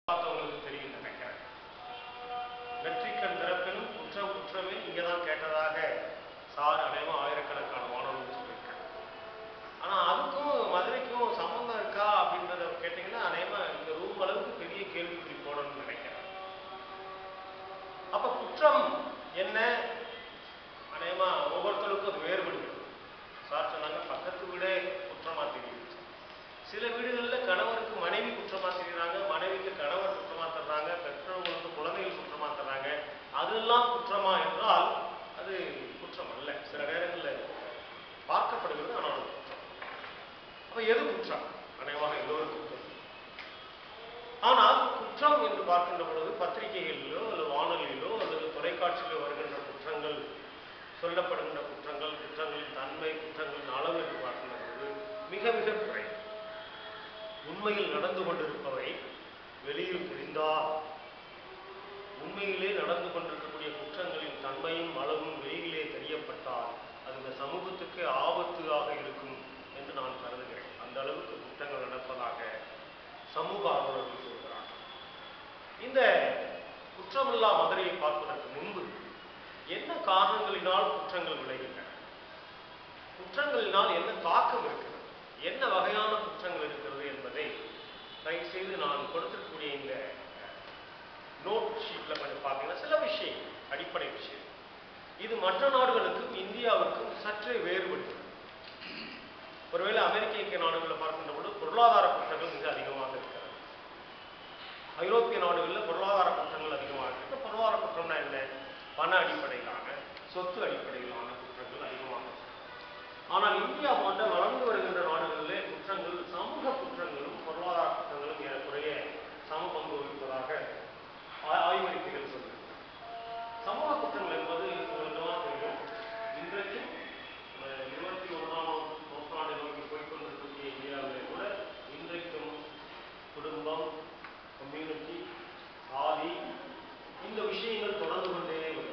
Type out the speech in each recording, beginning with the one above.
பார்த்தவங்களுக்கு தெரியும் நினைக்கிறேன் வெற்றிக்கண் திறப்பினும் குற்றம் குற்றமே இங்கே தான் கேட்டதாக சார் அநேகமாக ஆயிரக்கணக்கான மாணவர்கள் சொல்லியிருக்காங்க ஆனால் அதுக்கும் மதுரைக்கும் சம்மந்தம் இருக்கா அப்படின்றத கேட்டிங்கன்னா அநேகமாக இந்த ரூம் அளவுக்கு பெரிய கேள்விக்குறி போடணும்னு நினைக்கிறேன் அப்போ குற்றம் என்ன அநேகமா ஒவ்வொருத்தருக்கும் அது வேறுபடுகிறது சார் சொன்னாங்க பக்கத்து வீடே குற்றமா தெரியுது சில வீடுகளில் கணவருக்கு மனைவி குற்றமா தெரியுறாங்க மனைவிக்கு கணவர் குற்றமா தர்றாங்க பெற்றோர்களுக்கு குழந்தைகள் குற்றமா தர்றாங்க அதெல்லாம் குற்றமா என்றால் அது குற்றம் அல்ல சில நேரங்களில் பார்க்கப்படுகிறது ஆனால் அது குற்றம் அப்ப எது குற்றம் அநேகமாக எல்லோருக்கும் தெரியும் ஆனால் குற்றம் என்று பார்க்கின்ற பொழுது பத்திரிகைகளிலோ அல்லது வானொலியிலோ அல்லது தொலைக்காட்சியிலோ வருகின்ற குற்றங்கள் சொல்லப்படுகின்ற குற்றங்கள் குற்றங்களின் தன்மை குற்றங்களின் அளவு என்று பார்க்கின்ற பொழுது மிக மிக குறைவு உண்மையில் நடந்து கொண்டிருப்பவை வெளியில் தெரிந்தால் உண்மையிலே நடந்து கொண்டிருக்கக்கூடிய குற்றங்களின் தன்மையும் அளவும் வெளியிலே தெரியப்பட்டால் அது இந்த சமூகத்துக்கு ஆபத்தாக இருக்கும் என்று நான் கருதுகிறேன் அந்த அளவுக்கு குற்றங்கள் நடப்பதாக சமூக ஆர்வலர்கள் சொல்கிறார் இந்த குற்றமில்லா மதுரையை பார்ப்பதற்கு முன்பு என்ன காரணங்களினால் குற்றங்கள் விளைகின்றன குற்றங்களினால் என்ன தாக்கம் இருக்கிறது என்ன வகையான குற்றங்கள் இருக்கிறது என்பதை தயவு செய்து நான் கொடுத்திருக்கக்கூடிய இந்த நோட் ஷீட்ல கொஞ்சம் பார்த்தீங்கன்னா சில விஷயங்கள் அடிப்படை விஷயம் இது மற்ற நாடுகளுக்கும் இந்தியாவுக்கும் சற்றே வேறுபடுகிறது ஒருவேளை அமெரிக்க ஐக்கிய நாடுகளில் பார்க்கின்ற பொழுது பொருளாதார குற்றங்கள் மிக அதிகமாக இருக்கிறது ஐரோப்பிய நாடுகளில் பொருளாதார குற்றங்கள் அதிகமாக இருக்கு பொருளாதார குற்றம்னா என்ன பண அடிப்படையிலான சொத்து அடிப்படையிலான குற்றங்கள் அதிகமாக இருக்கு. ஆனால் இந்தியா போன்ற வளர்ந்து வருகின்ற நாடுகளிலே குற்றங்கள் சமூக குற்றங்களும் பொருளாதார குற்றங்களும் ஏறக்குறைய சம பங்கு வகிப்பதாக ஆ- ஆய்வறிக்கைகள் சொல்லுது சமூக குற்றங்கள் என்பது உங்களுக்கெல்லாம் தெரியும் இன்றைக்கு அஹ், இருபத்தி ஒன்றாம் நூற்றாண்டை நோக்கி போய்க்கொண்டிருக்கக்கூடிய இந்தியாவிலே கூட இன்றைக்கும் குடும்பம் கம்யூனிட்டி ஆதி இந்த விஷயங்கள் தொடர்ந்து கொண்டே வரும்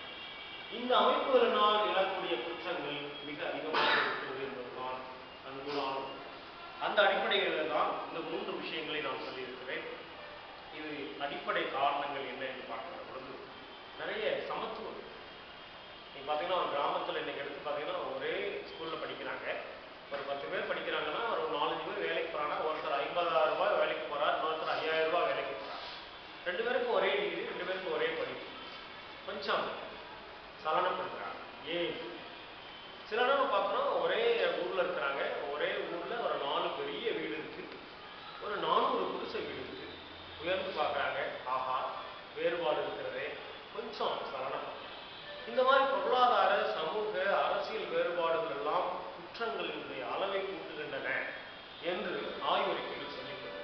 இந்த அமைப்புகளினால் எழக்கூடிய குற்றங்கள் மிக அதிகமாக இருக்கிறது என்பதுதான் அன்புதான் அந்த அடிப்படைகளில் தான் இந்த மூன்று விஷயங்களை நான் சொல்லியிருக்கிறேன் இது அடிப்படை காரணங்கள் என்ன என்று பார்க்கிற பொழுது நிறைய சமத்துவம் இருக்கு. நீங்க பார்த்தீங்கன்னா ஒரு கிராமத்தில் இன்னைக்கு எடுத்து பார்த்தீங்கன்னா ஒரே ஸ்கூலில் படிக்கிறாங்க ஒரு பத்து பேர் படிக்கிறாங்கன்னா ஒரு நாலஞ்சு பேர் வேலைக்கு போறாங்கன்னா ஒருத்தர் ஐம்பதாயிரம் ரூபாய் வேலைக்கு போறார் இன்னொருத்தர் ஐயாயிரம் ரூபாய் வேலைக்கு போறார் ரெண்டு பேருக்கும் ஒரே டிகிரி ரெண்டு பேருக்கும் ஒரே படிப்பு கொஞ்சம் சலனப்படுத்துறாங்க ஏன் சில நேரம் பார்க்குறோம் ஒரே ஊர்ல இருக்கிறாங்க ஒரே ஊர்ல ஒரு நாலு பெரிய வீடு இருக்கு ஒரு நானூறு குடிசை வீடு இருக்கு உயர்ந்து பார்க்குறாங்க ஆஹா வேறுபாடு இருக்கிறதே கொஞ்சம் சலனம் இந்த மாதிரி பொருளாதார சமூக அரசியல் வேறுபாடுகள் எல்லாம் குற்றங்களினுடைய அளவை கூட்டுகின்றன என்று ஆய்வறிக்கைகள் சொல்லிக்கிறது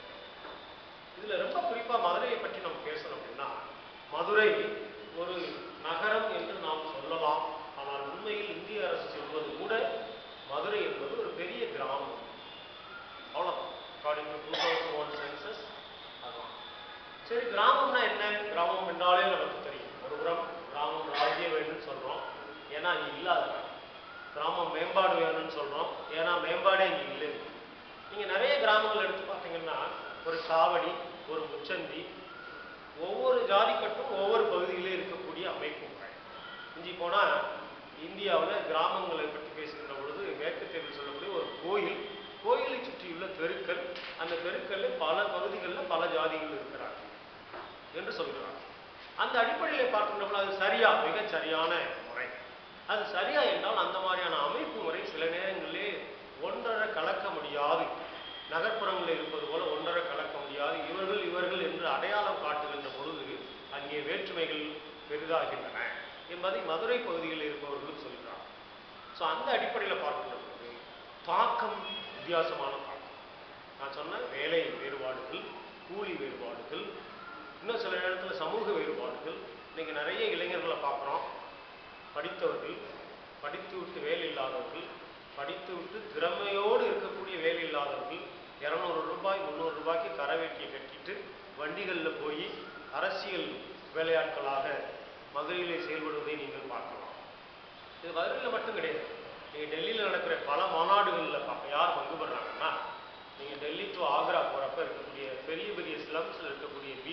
இதுல ரொம்ப குறிப்பா மதுரையை பற்றி நம்ம பேசணும் அப்படின்னா மதுரை ஒரு நகரம் என்று நாம் சொல்லலாம் ஆனால் உண்மையில் இந்திய அரசு சொல்வது கூட மதுரை என்பது ஒரு பெரிய கிராமம் அவ்வளவுதான் according to two thousand one census அதான் சரி கிராமம்னா என்ன கிராமம் என்றாலே நமக்கு தெரியும் ஒரு புறம் கிராமம் ராஜ்யம் வேணும்னு சொல்றோம் ஏன்னா அங்கே இல்லாத இடம். கிராமம் மேம்பாடு வேணும்னு சொல்றோம் ஏன்னா மேம்பாடே இங்கே இல்லை நீங்க நிறைய கிராமங்கள் எடுத்து பார்த்தீங்கன்னா ஒரு சாவடி ஒரு முச்சந்தி ஒவ்வொரு ஜாதிக்கட்டும் ஒவ்வொரு பகுதியிலே இருக்கக்கூடிய அமைப்பு முறை இஞ்சி போனா இந்தியாவில் கிராமங்களை பற்றி பேசுகின்ற பொழுது மேற்கு தெருவில் சொல்லக்கூடிய ஒரு கோயில் கோயிலை சுற்றியுள்ள தெருக்கள் அந்த தெருக்களில் பல பகுதிகளில் பல ஜாதிகள் இருக்கிறார்கள் என்று சொல்கிறார் அந்த அடிப்படையில் பார்க்கின்ற பொழுது அது சரியா மிகச் சரியான முறை அது சரியா என்றால் அந்த மாதிரியான அமைப்பு முறை சில நேரங்களிலே ஒன்றரை கலக்க முடியாது நகர்ப்புறங்களில் இருப்பது போல ஒன்றரை கலக்க முடியாது இவர்கள் இவர்கள் என்று அடையாளம் காட்டுகின்ற பொழுது அங்கே வேற்றுமைகள் பெரிதாகின்றன என்பதை மதுரை பகுதியில் இருப்பவர்களும் சொல்கிறார் ஸோ அந்த அடிப்படையில் பார்க்கின்ற பொழுது தாக்கம் வித்தியாசமான தாக்கம் நான் சொன்ன வேலை வேறுபாடுகள் கூலி வேறுபாடுகள் இன்னும் சில நேரத்தில் சமூக வேறுபாடுகள் இன்னைக்கு நிறைய இளைஞர்களை பார்க்குறோம் படித்தவர்கள் படித்து விட்டு வேலை இல்லாதவர்கள் படித்து விட்டு திறமையோடு இருக்கக்கூடிய வேலை இல்லாதவர்கள் இரநூறு ரூபாய் முந்நூறு ரூபாய்க்கு கரை வேட்டியை கட்டிட்டு வண்டிகளில் போய் அரசியல் வேலையாட்களாக மதுரையிலே செயல்படுவதை நீங்கள் பார்க்கலாம் இது மதுரையில் மட்டும் கிடையாது நீங்கள் டெல்லியில் நடக்கிற பல மாநாடுகளில் பார்க்க யார் பங்கு பெறாங்கன்னா நீங்கள் டெல்லி டு ஆக்ரா போகிறப்ப இருக்கக்கூடிய பெரிய பெரிய ஸ்லம்ஸில் இருக்கக்கூடிய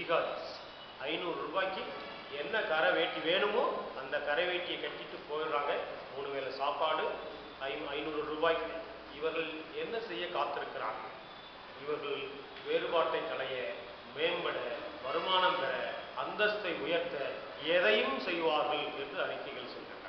பிகாரிஸ் ஐநூறு ரூபாய்க்கு என்ன கரை வேட்டி வேணுமோ அந்த கரை வேட்டியை கட்டிட்டு போயிடுறாங்க மூணு வேளை சாப்பாடு ஐ ஐநூறு ரூபாய்க்கு இவர்கள் என்ன செய்ய காத்திருக்கிறார்கள் இவர்கள் வேறுபாட்டை களைய மேம்பட வருமானம் பெற அந்தஸ்தை உயர்த்த எதையும் செய்வார்கள் என்று அறிக்கைகள் சொல்கின்றன